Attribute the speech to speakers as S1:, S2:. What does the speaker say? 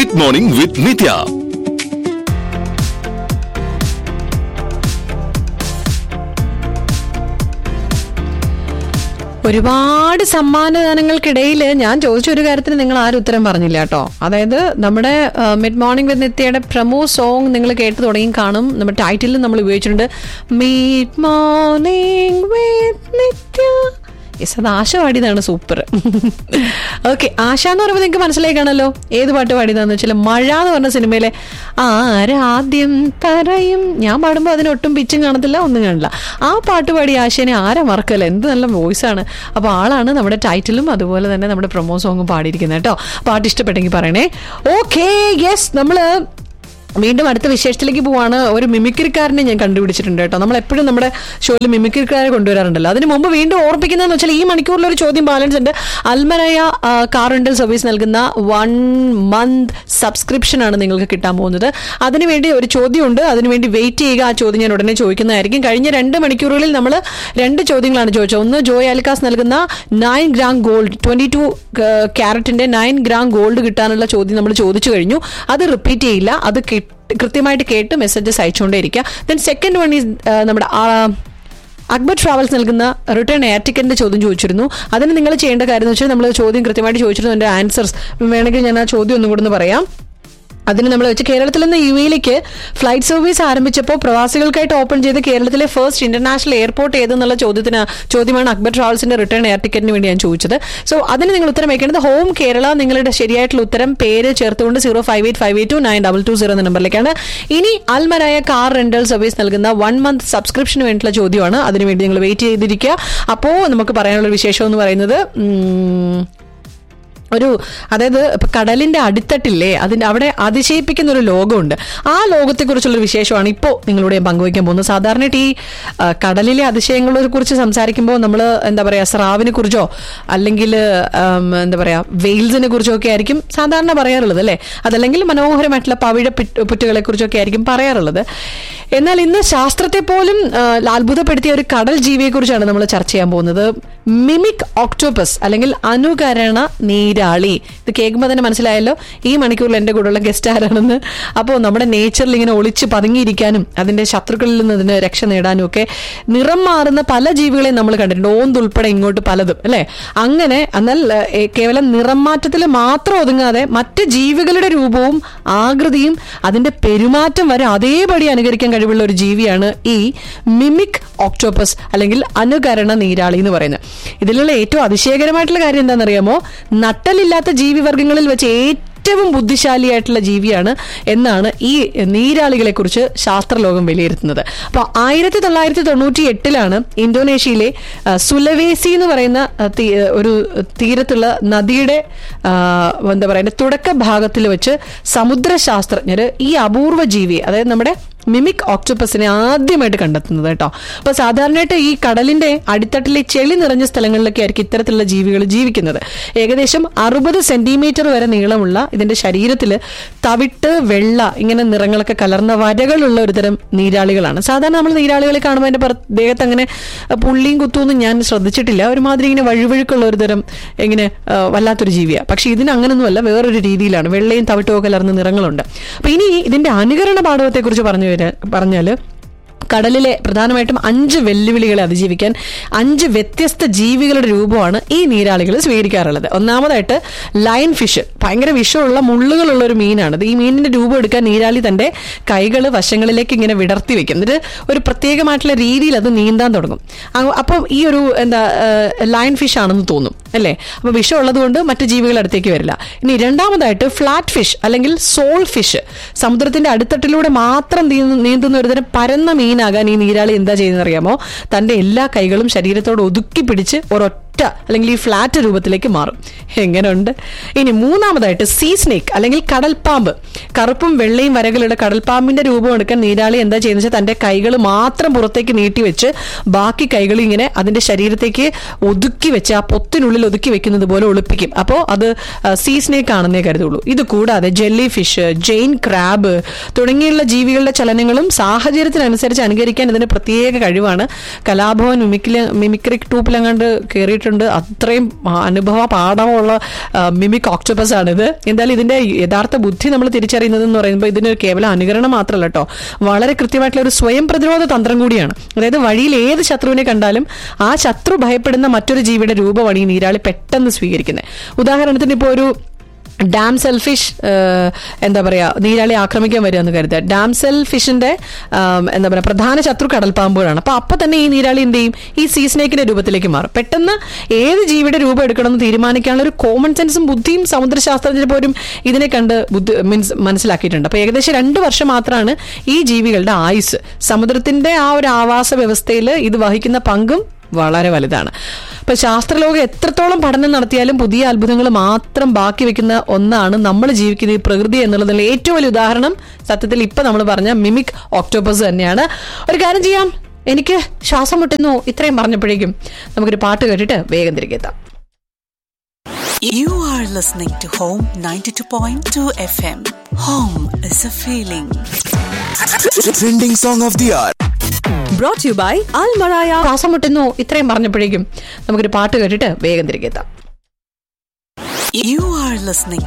S1: Mid morning with നിത്യ
S2: ഒരുപാട് സമ്മാനദാനങ്ങൾക്കിടയിൽ ഞാൻ ചോദിച്ച ഒരു കാര്യത്തിന് നിങ്ങൾ ആരും ഉത്തരം പറഞ്ഞില്ല കേട്ടോ അതായത് നമ്മുടെ മിഡ് മോർണിംഗ് വിത്ത് നിത്യയുടെ പ്രമോ സോങ് നിങ്ങൾ കേട്ട് തുടങ്ങി കാണും നമ്മുടെ ടൈറ്റിലും നമ്മൾ ഉപയോഗിച്ചിട്ടുണ്ട് mid morning with Nithya yes അത് ആശ പാടിയതാണ് സൂപ്പർ ഓക്കെ ആശ എന്ന് പറയുമ്പോൾ നിങ്ങൾക്ക് മനസ്സിലായി കാണല്ലോ ഏത് പാട്ട് പാടിയതാന്ന് വെച്ചാൽ മഴ എന്ന് പറഞ്ഞ സിനിമയിലെ ആരാദ്യം പറയും ഞാൻ പാടുമ്പോൾ അതിന് ഒട്ടും പിച്ചും കാണത്തില്ല ഒന്നും കാണില്ല ആ പാട്ട് പാടിയ ആശയനെ ആരാ മറക്കല്ല എന്ത് നല്ല വോയിസ് ആണ് അപ്പോൾ ആളാണ് നമ്മുടെ ടൈറ്റിലും അതുപോലെ തന്നെ നമ്മുടെ പ്രൊമോ സോങ്ങും പാടിയിരിക്കുന്നത് കേട്ടോ പാട്ട് ഇഷ്ടപ്പെട്ടെങ്കിൽ പറയണേ ഓക്കെ യെസ് നമ്മള് വീണ്ടും അടുത്ത വിശേഷത്തിലേക്ക് പോവാണ് ഒരു മിമിക്രിക്കാരനെ ഞാൻ കണ്ടുപിടിച്ചിട്ടുണ്ട് കേട്ടോ നമ്മൾ എപ്പോഴും നമ്മുടെ ഷോയിൽ മിമിക്രിക്കാരെ കൊണ്ടുവരാറുണ്ടല്ലോ അതിന് മുമ്പ് വീണ്ടും ഓർപ്പിക്കുന്നതെന്ന് വെച്ചാൽ ഈ മണിക്കൂറിൽ ഒരു ചോദ്യം ബാലൻസ് ഉണ്ട് അൽമരയ കാർ റെന്റൽ സർവീസ് നൽകുന്ന വൺ മന്ത് സബ്സ്ക്രിപ്ഷൻ ആണ് നിങ്ങൾക്ക് കിട്ടാൻ പോകുന്നത് അതിനുവേണ്ടി ഒരു ചോദ്യമുണ്ട് അതിനുവേണ്ടി വെയിറ്റ് ചെയ്യുക ആ ചോദ്യം ഞാൻ ഉടനെ ചോദിക്കുന്നതായിരിക്കും കഴിഞ്ഞ രണ്ട് മണിക്കൂറുകളിൽ നമ്മൾ രണ്ട് ചോദ്യങ്ങളാണ് ചോദിച്ചത് ഒന്ന് ജോയ് അൽക്കാസ് നൽകുന്ന nine gram gold twenty two ക്യാരറ്റിന്റെ നയൻ ഗ്രാം ഗോൾഡ് കിട്ടാനുള്ള ചോദ്യം നമ്മൾ ചോദിച്ചു കഴിഞ്ഞു അത് റിപ്പീറ്റ് ചെയ്യില്ല അത് കിട്ട്- കൃത്യമായിട്ട് കേട്ട് മെസ്സേജസ് അയച്ചുകൊണ്ടേയിരിക്കുക ദെൻ സെക്കൻഡ് വൺ ഈസ് നമ്മുടെ ആ, അക്ബർ ട്രാവൽസ് നൽകുന്ന റിട്ടേൺ എയർ ടിക്കറ്റിന്റെ ചോദ്യം ചോദിച്ചിരുന്നു അതിന് നിങ്ങൾ ചെയ്യേണ്ട കാര്യം എന്ന് വെച്ചാൽ നമ്മൾ ചോദ്യം കൃത്യമായിട്ട് ചോദിച്ചിരുന്നു അതിന്റെ ആൻസേഴ്സ് വേണമെങ്കിൽ ഞാൻ ആ ചോദ്യം ഒന്നും കൂടെ ഒന്ന് പറയാം അതിന് നമ്മൾ വെച്ച് കേരളത്തിൽ നിന്ന് യു എയിലേക്ക് ഫ്ലൈറ്റ് സർവീസ് ആരംഭിച്ചപ്പോൾ പ്രവാസികൾക്കായിട്ട് ഓപ്പൺ ചെയ്ത് കേരളത്തിലെ ഫസ്റ്റ് ഇന്റർനാഷണൽ എയർപോർട്ട് ഏതെന്നുള്ള ചോദ്യത്തിന് ചോദ്യമാണ് അക്ബർ ട്രാവൽസിന്റെ റിട്ടേൺ എയർ ടിക്കറ്റിന് വേണ്ടി ഞാൻ ചോദിച്ചത് സോ അതിന് നിങ്ങൾ ഉത്തരം വയ്ക്കേണ്ടത് ഹോം കേരള നിങ്ങളുടെ ശരിയായിട്ടുള്ള ഉത്തരം പേര് ചേർത്തുകൊണ്ട് zero five eight five eight two nine double two zero എന്ന നമ്പറിലേക്കാണ് ഇനി അൽമരായ കാർ റെന്റൽ സർവീസ് നൽകുന്ന വൺ മന്ത് സബ്സ്ക്രിപ്ഷന് വേണ്ടിയിട്ടുള്ള ചോദ്യമാണ് അതിനുവേണ്ടി നിങ്ങൾ വെയിറ്റ് ചെയ്തിരിക്കുക അപ്പോൾ നമുക്ക് പറയാനുള്ള ഒരു വിശേഷം എന്ന് പറയുന്നത് ഉം, ഒരു അതായത് ഇപ്പൊ കടലിന്റെ അടിത്തട്ടില്ലേ അതിന്റെ അവിടെ അതിശയിപ്പിക്കുന്ന ഒരു ലോകമുണ്ട് ആ ലോകത്തെക്കുറിച്ചുള്ള ഒരു വിശേഷമാണ് ഇപ്പോൾ നിങ്ങളോട് ഞാൻ പങ്കുവയ്ക്കാൻ പോകുന്നത് സാധാരണയായിട്ട് ഈ ആ, കടലിലെ അതിശയങ്ങളെ കുറിച്ച് സംസാരിക്കുമ്പോൾ നമ്മൾ എന്താ പറയാ സ്രാവിനെ കുറിച്ചോ അല്ലെങ്കിൽ ആം, എന്താ പറയാ വെയിൽസിനെ കുറിച്ചോ ഒക്കെ ആയിരിക്കും സാധാരണ പറയാറുള്ളത് അല്ലേ അതല്ലെങ്കിൽ മനോഹരമായിട്ടുള്ള പവിഴ പിറ്റ് പുറ്റുകളെ കുറിച്ചൊക്കെ ആയിരിക്കും പറയാറുള്ളത് എന്നാൽ ഇന്ന് ശാസ്ത്രത്തെ പോലും ആ, അത്ഭുതപ്പെടുത്തിയ ഒരു കടൽ ജീവിയെ കുറിച്ചാണ് നമ്മൾ ചർച്ച ചെയ്യാൻ പോകുന്നത് മിമിക് ഓക്ടോപ്പസ് അല്ലെങ്കിൽ അനുകരണ നീരാളി ഇത് കേൾക്കുമ്പോൾ തന്നെ മനസ്സിലായല്ലോ ഈ മണിക്കൂറിൽ എൻ്റെ കൂടെയുള്ള ഗസ്റ്റ് ആരാണെന്ന് അപ്പോൾ നമ്മുടെ നേച്ചറിൽ ഇങ്ങനെ ഒളിച്ച് പതുങ്ങിയിരിക്കാനും അതിന്റെ ശത്രുക്കളിൽ നിന്ന് അതിന് രക്ഷ നേടാനും ഒക്കെ നിറം മാറുന്ന പല ജീവികളെയും നമ്മൾ കണ്ടിട്ടുണ്ട് ഓന്തുൾപ്പെടെ ഇങ്ങോട്ട് പലതും അല്ലേ അങ്ങനെ എന്നാൽ ഏ, കേവലം നിറം മാറ്റത്തിൽ മാത്രം ഒതുങ്ങാതെ മറ്റ് ജീവികളുടെ രൂപവും ആകൃതിയും അതിന്റെ പെരുമാറ്റം വരെ അതേപടി അനുകരിക്കാൻ കഴിവുള്ള ഒരു ജീവിയാണ് ഈ മിമിക് ഓക്ടോപ്പസ് അല്ലെങ്കിൽ അനുകരണ നീരാളി എന്ന് പറയുന്നത് ഇതിലുള്ള ഏറ്റവും അതിശയകരമായിട്ടുള്ള കാര്യം എന്താണെന്നറിയാമോ നട്ടലില്ലാത്ത ജീവിവർഗങ്ങളിൽ വെച്ച് ഏറ്റവും ബുദ്ധിശാലിയായിട്ടുള്ള ജീവിയാണ് എന്നാണ് ഈ നീരാളികളെ കുറിച്ച് ശാസ്ത്രലോകം വിലയിരുത്തുന്നത് അപ്പോൾ ആയിരത്തി തൊള്ളായിരത്തി തൊണ്ണൂറ്റി എട്ടിലാണ് ഇന്തോനേഷ്യയിലെ ആ, സുലവേസി എന്ന് പറയുന്ന ആ, തീ- ഒരു തീരത്തുള്ള നദിയുടെ ആ, എന്താ പറയുക തുടക്ക ഭാഗത്തിൽ വെച്ച് സമുദ്ര ശാസ്ത്രജ്ഞര് ഈ അപൂർവ ജീവിയെ അതായത് നമ്മുടെ മിമിക് ഓക്ടോപ്പസിനെ ആദ്യമായിട്ട് കണ്ടെത്തുന്നത് കേട്ടോ അപ്പൊ സാധാരണയായിട്ട് ഈ കടലിന്റെ അടിത്തട്ടിലെ ചെളി നിറഞ്ഞ സ്ഥലങ്ങളിലൊക്കെ ആയിരിക്കും ഇത്തരത്തിലുള്ള ജീവികൾ ജീവിക്കുന്നത് ഏകദേശം അറുപത് സെന്റിമീറ്റർ വരെ നീളമുള്ള ഇതിന്റെ ശരീരത്തിൽ തവിട്ട് വെള്ള ഇങ്ങനെ നിറങ്ങളൊക്കെ കലർന്ന വരകളുള്ള ഒരു തരം നീരാളികളാണ് സാധാരണ നമ്മൾ നീരാളികളെ കാണുമ്പോൾ അതിന്റെ പുറത്ത് ദേഹത്ത് അങ്ങനെ അഹ് പുള്ളിയും കുത്തുമൊന്നും ഞാൻ ശ്രദ്ധിച്ചിട്ടില്ല ഒരുമാതിരി ഇങ്ങനെ വഴുവഴുക്കുള്ള ഒരു തരം ഇങ്ങനെ ആ, വല്ലാത്തൊരു ജീവിയാണ് പക്ഷെ ഇതിന് അങ്ങനൊന്നുമല്ല വേറൊരു രീതിയിലാണ് വെള്ളയും തവിട്ടും ഒക്കെ കലർന്ന നിറങ്ങളുണ്ട് അപ്പൊ ഇനി ഇതിന്റെ അനുകരണ പാഠവത്തെ കുറിച്ച് പറഞ്ഞു വരാ പറഞ്ഞാല് കടലിലെ പ്രധാനമായിട്ടും അഞ്ച് വെല്ലുവിളികളെ അതിജീവിക്കാൻ അഞ്ച് വ്യത്യസ്ത ജീവികളുടെ രൂപമാണ് ഈ നീരാളികൾ സ്വീകരിക്കാറുള്ളത് ഒന്നാമതായിട്ട് ലൈൻ ഫിഷ് ഭയങ്കര വിഷമുള്ള മുള്ളുകളുള്ള ഒരു മീനാണ് ഇത് ഈ മീനിന്റെ രൂപം എടുക്കാൻ നീരാളി തന്റെ കൈകൾ വശങ്ങളിലേക്ക് ഇങ്ങനെ വിടർത്തി വെക്കും എന്നിട്ട് ഒരു പ്രത്യേകമായിട്ടുള്ള രീതിയിൽ അത് നീന്താൻ തുടങ്ങും അ- അപ്പം ഈ ഒരു എന്താ ലൈൻ ഫിഷ് ആണെന്ന് തോന്നും അല്ലേ അപ്പൊ വിഷം ഉള്ളതുകൊണ്ട് മറ്റു ജീവികൾ അടുത്തേക്ക് വരില്ല ഇനി രണ്ടാമതായിട്ട് ഫ്ലാറ്റ് ഫിഷ് അല്ലെങ്കിൽ സോൾ ഫിഷ് സമുദ്രത്തിന്റെ അടിത്തട്ടിലൂടെ മാത്രം നീന്തു- നീന്തുന്ന ഒരു തരം പരന്ന മീനാകാൻ ഈ നീരാളി എന്താ ചെയ്യുന്നത് അറിയാമോ തന്റെ എല്ലാ കൈകളും ശരീരത്തോട് ഒതുക്കി പിടിച്ച് ഒരൊറ്റ അല്ലെങ്കിൽ ഈ ഫ്ലാറ്റ് രൂപത്തിലേക്ക് മാറും എങ്ങനെയുണ്ട് ഇനി മൂന്നാമതായിട്ട് സീ സ്നേക്ക് അല്ലെങ്കിൽ കടൽപ്പാമ്പ് കറുപ്പും വെള്ളയും വരകളുടെ കടൽപ്പാമ്പിന്റെ രൂപം എടുക്കാൻ നീരാളി എന്താ ചെയ്യുന്നത് വെച്ചാൽ തന്റെ കൈകൾ മാത്രം പുറത്തേക്ക് നീട്ടി വെച്ച് ബാക്കി കൈകൾ ഇങ്ങനെ അതിന്റെ ശരീരത്തേക്ക് ഒതുക്കി വെച്ച് ആ പൊത്തിനുള്ളിൽ ഒതുക്കി വെക്കുന്നത് പോലെ ഒളിപ്പിക്കും അപ്പോൾ അത് സീ സ്നേക്ക് ആണെന്നേ കരുതുള്ളൂ ഇത് കൂടാതെ ജെല്ലി ഫിഷ് ജെയിൻ ക്രാബ് തുടങ്ങിയുള്ള ജീവികളുടെ ചലനങ്ങളും സാഹചര്യത്തിനനുസരിച്ച് അനുകരിക്കാൻ ഇതിന് പ്രത്യേക കഴിവാണ് കലാഭവൻ മിമിക്കില് മിമിക്രി ട്രൂപ്പിലങ്ങാണ്ട് കയറിയിട്ടുണ്ടോ കേട്ടിട്ടുണ്ട് അത്രയും ആ, അനുഭവ പാഠമുള്ള മിമിക് ഓക്ടോപ്പസ് ആണിത് എന്തായാലും ഇതിന്റെ യഥാർത്ഥ ബുദ്ധി നമ്മൾ തിരിച്ചറിയുന്നത് എന്ന് പറയുമ്പോൾ ഇതിന് കേവലം അനുകരണം മാത്രമല്ല കേട്ടോ വളരെ കൃത്യമായിട്ടുള്ള ഒരു സ്വയം പ്രതിരോധ തന്ത്രം കൂടിയാണ് അതായത് വഴിയിൽ ഏത് ശത്രുവിനെ കണ്ടാലും ആ ശത്രു ഭയപ്പെടുന്ന മറ്റൊരു ജീവിയുടെ രൂപമാണ് ഈ നീരാളി പെട്ടെന്ന് സ്വീകരിക്കുന്നത് ഉദാഹരണത്തിന് ഇപ്പോൾ ഒരു ഡാം സെൽഫിഷ് എന്താ പറയാ നീരാളി ആക്രമിക്കാൻ വരിക എന്ന് കരുതുക ഡാം സെൽഫിഷിന്റെ എന്താ പറയാ പ്രധാന ശത്രു കടൽപ്പാമ്പുകളാണ് അപ്പൊ അപ്പൊ തന്നെ ഈ നീരാളി എന്ത് ചെയ്യും ഈ സീ സ്നേക്കിന്റെ രൂപത്തിലേക്ക് മാറും പെട്ടെന്ന് ഏത് ജീവിയുടെ രൂപം എടുക്കണമെന്ന് തീരുമാനിക്കാനുള്ള ഒരു കോമൺ സെൻസും ബുദ്ധിയും സമുദ്രശാസ്ത്രജ്ഞർ പോലും ഇതിനെ കണ്ട് ബുദ്ധി മീൻസ് മനസ്സിലാക്കിയിട്ടുണ്ട് അപ്പൊ ഏകദേശം രണ്ട് വർഷം മാത്രമാണ് ഈ ജീവികളുടെ ആയുസ് സമുദ്രത്തിന്റെ ആ ഒരു ആവാസ വ്യവസ്ഥയിൽ ഇത് വഹിക്കുന്ന പങ്കും വളരെ വലുതാണ് ഇപ്പൊ ശാസ്ത്രലോകം എത്രത്തോളം പഠനം നടത്തിയാലും പുതിയ അത്ഭുതങ്ങൾ മാത്രം ബാക്കി വെക്കുന്ന ഒന്നാണ് നമ്മൾ ജീവിക്കുന്ന ഈ പ്രകൃതി എന്നുള്ളതിൽ ഏറ്റവും വലിയ ഉദാഹരണം സത്യത്തിൽ ഇപ്പൊ നമ്മൾ പറഞ്ഞ മിമിക് ഓക്ടോപ്പസ് തന്നെയാണ് ഒരു കാര്യം ചെയ്യാം എനിക്ക് ശ്വാസം മുട്ടുന്നു ഇത്രയും പറഞ്ഞപ്പോഴേക്കും നമുക്കൊരു പാട്ട് കേട്ടിട്ട് വേഗം തിരികെ എത്താം
S1: You are listening to Home 92.2 FM. Home is a feeling.
S3: Trending song of the hour.
S4: brought to you by Al Maraya
S2: ശ്വാസം മുട്ടുന്നു ഇത്രയും പറഞ്ഞപ്പോഴേക്കും നമുക്കൊരു പാട്ട് കേട്ടിട്ട് വേഗം തിരികെ എത്താം
S1: You are listening